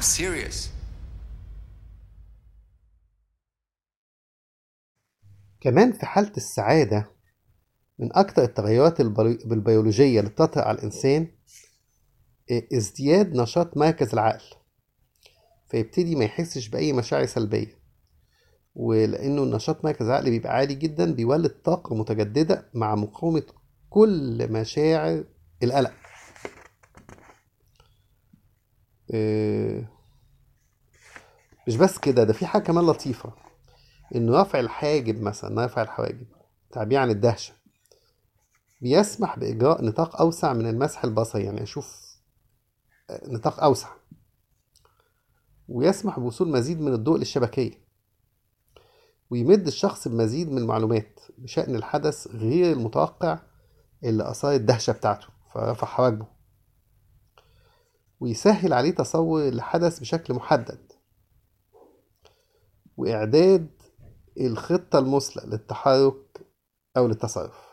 serious. كمان في حالة السعادة من أكتر التغيرات البري- البيولوجية اللي بتطرأ على الإنسان إيه، ازدياد نشاط مركز العقل فيبتدي ما يحسش بأي مشاعر سلبية ولأنه نشاط مركز العقل بيبقى عالي جدا بيولد طاقة متجددة مع مقاومة كل مشاعر القلق إيه، مش بس كده ده في حاجة كمان لطيفة إنه رفع الحاجب مثلا رفع الحواجب تعبير عن الدهشة بيسمح بإجراء نطاق أوسع من المسح البصري يعني أشوف آه، نطاق أوسع ويسمح بوصول مزيد من الضوء للشبكية ويمد الشخص بمزيد من المعلومات بشأن الحدث غير المتوقع اللي أثار الدهشة بتاعته فرفع حواجبه ويسهل عليه تصور الحدث بشكل محدد وإعداد الخطة المثلى للتحرك أو للتصرف